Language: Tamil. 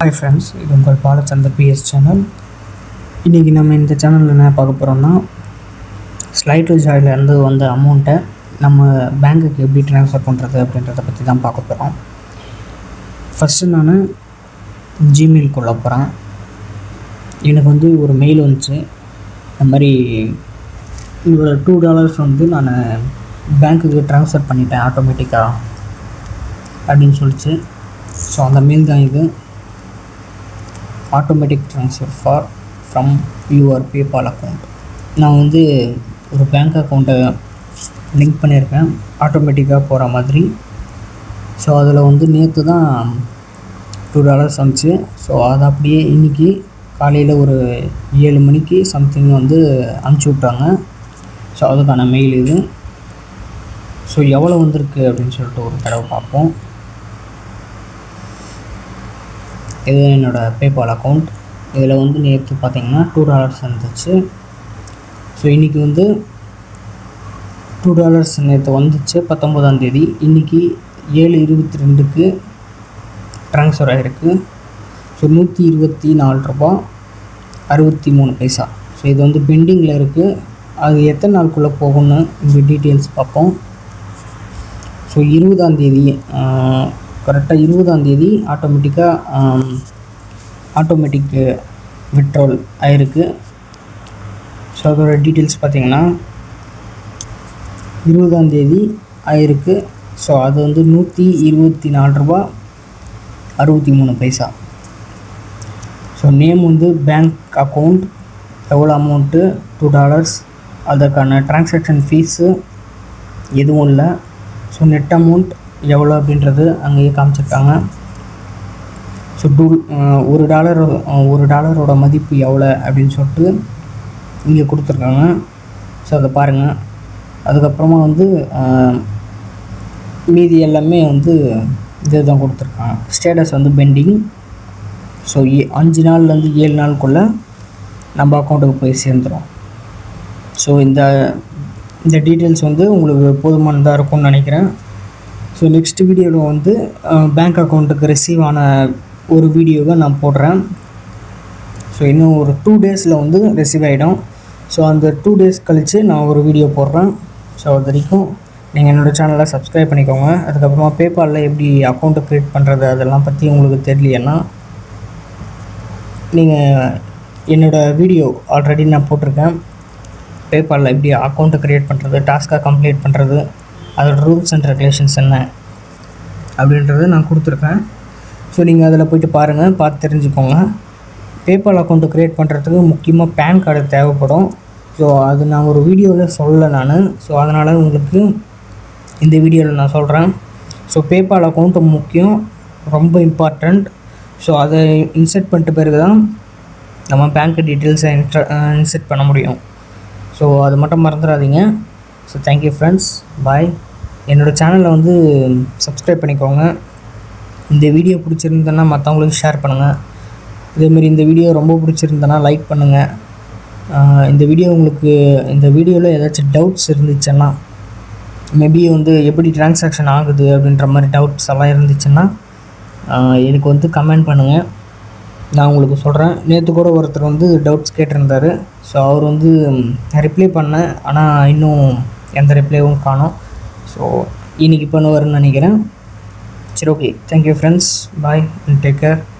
ஹாய் ஃப்ரெண்ட்ஸ் இது உங்கள் பாலச்சந்தர் பிஎஸ் சேனல் இன்றைக்கி நம்ம இந்த சேனலில் என்ன பார்க்க போகிறோம்னா ஸ்லைட் ஜாயிலேருந்து வந்த அமௌண்ட்டை நம்ம பேங்க்குக்கு எப்படி ட்ரான்ஸ்ஃபர் பண்ணுறது அப்படின்றத பற்றி தான் பார்க்க போகிறோம் ஃபஸ்ட்டு நான் ஜிமெயில்குள்ளே போகிறேன் எனக்கு வந்து ஒரு மெயில் வந்துச்சு இந்த மாதிரி உங்களோட டூ டாலர்ஸ் வந்து நான் பேங்க்குக்கு ட்ரான்ஸ்ஃபர் பண்ணிட்டேன் ஆட்டோமேட்டிக்காக அப்படின்னு சொல்லிச்சு ஸோ அந்த மெயில் தான் இது automatic transfer for from your PayPal account நான் வந்து ஒரு பேங்க் அக்கௌண்ட்டை லிங்க் பண்ணியிருக்கேன் ஆட்டோமேட்டிக்காக போகிற மாதிரி ஸோ அதில் வந்து நேற்று தான் டூ டாலர்ஸ் வந்துச்சு ஸோ அதை அப்படியே இன்றைக்கி காலையில் ஒரு ஏழு மணிக்கு சம்திங் வந்து அனுப்பிச்சி விட்டாங்க ஸோ அதுக்கான மெயில் இது ஸோ எவ்வளோ வந்திருக்கு அப்படின்னு சொல்லிட்டு ஒரு தடவை பார்ப்போம் இது என்னோடய பேபால் அக்கௌண்ட் இதில் வந்து நேற்று பார்த்தீங்கன்னா டூ டாலர்ஸ் இருந்துச்சு ஸோ இன்றைக்கி வந்து டூ டாலர்ஸ் நேற்று வந்துச்சு பத்தொம்போதாம் தேதி இன்றைக்கி ஏழு இருபத்தி ரெண்டுக்கு ட்ரான்ஸ்ஃபர் ஆகிருக்கு ஸோ நூற்றி இருபத்தி நாலு ரூபா அறுபத்தி மூணு பைசா ஸோ இது வந்து பெண்டிங்கில் இருக்குது அது எத்தனை நாளுக்குள்ளே போகும்னு இந்த டீட்டெயில்ஸ் பார்ப்போம் ஸோ இருபதாம் தேதி கரெக்டாக இருபதாம் தேதி ஆட்டோமேட்டிக்காக ஆட்டோமேட்டிக் விட்ரோல் ஆயிருக்கு ஸோ அதோட டீட்டெயில்ஸ் பார்த்தீங்கன்னா இருபதாம் தேதி ஆயிருக்கு ஸோ அது வந்து நூற்றி இருபத்தி நாலு ரூபா அறுபத்தி மூணு பைசா ஸோ நேம் வந்து பேங்க் அக்கௌண்ட் எவ்வளோ அமௌண்ட்டு டூ டாலர்ஸ் அதற்கான ட்ரான்சாக்ஷன் ஃபீஸு எதுவும் இல்லை ஸோ நெட் அமௌண்ட் எவ்வளோ அப்படின்றது அங்கேயே காமிச்சிருக்காங்க ஸோ டூ ஒரு டாலர் ஒரு டாலரோட மதிப்பு எவ்வளோ அப்படின்னு சொல்லிட்டு இங்கே கொடுத்துருக்காங்க ஸோ அதை பாருங்கள் அதுக்கப்புறமா வந்து மீதி எல்லாமே வந்து இது தான் கொடுத்துருக்காங்க ஸ்டேட்டஸ் வந்து பெண்டிங் ஸோ ஏ அஞ்சு நாள்லேருந்து ஏழு நாளுக்குள்ளே நம்ம அக்கௌண்ட்டுக்கு போய் சேர்ந்துடும் ஸோ இந்த இந்த டீட்டெயில்ஸ் வந்து உங்களுக்கு போதுமானதாக இருக்கும்னு நினைக்கிறேன் ஸோ நெக்ஸ்ட் வீடியோவில் வந்து பேங்க் அக்கௌண்ட்டுக்கு ரிசீவ் ஆன ஒரு வீடியோவை நான் போடுறேன் ஸோ இன்னும் ஒரு டூ டேஸில் வந்து ரிசீவ் ஆகிடும் ஸோ அந்த டூ டேஸ் கழித்து நான் ஒரு வீடியோ போடுறேன் ஸோ அது வரைக்கும் நீங்கள் என்னோடய சேனலை சப்ஸ்கிரைப் பண்ணிக்கோங்க அதுக்கப்புறமா பேபாலில் எப்படி அக்கௌண்ட்டை க்ரியேட் பண்ணுறது அதெல்லாம் பற்றி உங்களுக்கு தெரியலையேன்னா நீங்கள் என்னோடய வீடியோ ஆல்ரெடி நான் போட்டிருக்கேன் பேபாலில் எப்படி அக்கௌண்ட்டை க்ரியேட் பண்ணுறது டாஸ்க்காக கம்ப்ளீட் பண்ணுறது அதோட ரூல்ஸ் அண்ட் ரெகுலேஷன்ஸ் என்ன அப்படின்றது நான் கொடுத்துருக்கேன் ஸோ நீங்கள் அதில் போய்ட்டு பாருங்கள் பார்த்து தெரிஞ்சுக்கோங்க பேபால் அக்கௌண்ட்டு க்ரியேட் பண்ணுறதுக்கு முக்கியமாக பேன் கார்டு தேவைப்படும் ஸோ அது நான் ஒரு வீடியோவில் சொல்லலை நான் ஸோ அதனால் உங்களுக்கு இந்த வீடியோவில் நான் சொல்கிறேன் ஸோ பேபால் அக்கௌண்ட்டு முக்கியம் ரொம்ப இம்பார்ட்டண்ட் ஸோ அதை இன்செர்ட் பண்ணிட்ட பிறகு தான் நம்ம பேங்க் டீட்டெயில்ஸை இன்ட்ர இன்செர்ட் பண்ண முடியும் ஸோ அது மட்டும் மறந்துடாதீங்க ஸோ தேங்க்யூ ஃப்ரெண்ட்ஸ் பாய் என்னோடய சேனலை வந்து சப்ஸ்கிரைப் பண்ணிக்கோங்க இந்த வீடியோ பிடிச்சிருந்தேன்னா மற்றவங்களுக்கு ஷேர் பண்ணுங்கள் இதேமாரி இந்த வீடியோ ரொம்ப பிடிச்சிருந்தேன்னா லைக் பண்ணுங்கள் இந்த வீடியோ உங்களுக்கு இந்த வீடியோவில் ஏதாச்சும் டவுட்ஸ் இருந்துச்சுன்னா மேபி வந்து எப்படி ட்ரான்சாக்ஷன் ஆகுது அப்படின்ற மாதிரி டவுட்ஸ் எல்லாம் இருந்துச்சுன்னா எனக்கு வந்து கமெண்ட் பண்ணுங்கள் நான் உங்களுக்கு சொல்கிறேன் நேற்று கூட ஒருத்தர் வந்து டவுட்ஸ் கேட்டிருந்தார் ஸோ அவர் வந்து ரிப்ளை பண்ணேன் ஆனால் இன்னும் எந்த ரிப்ளைவும் காணும் ஸோ இன்றைக்கி பண்ணுவார்னு நினைக்கிறேன் சரி okay thank you friends bye and take care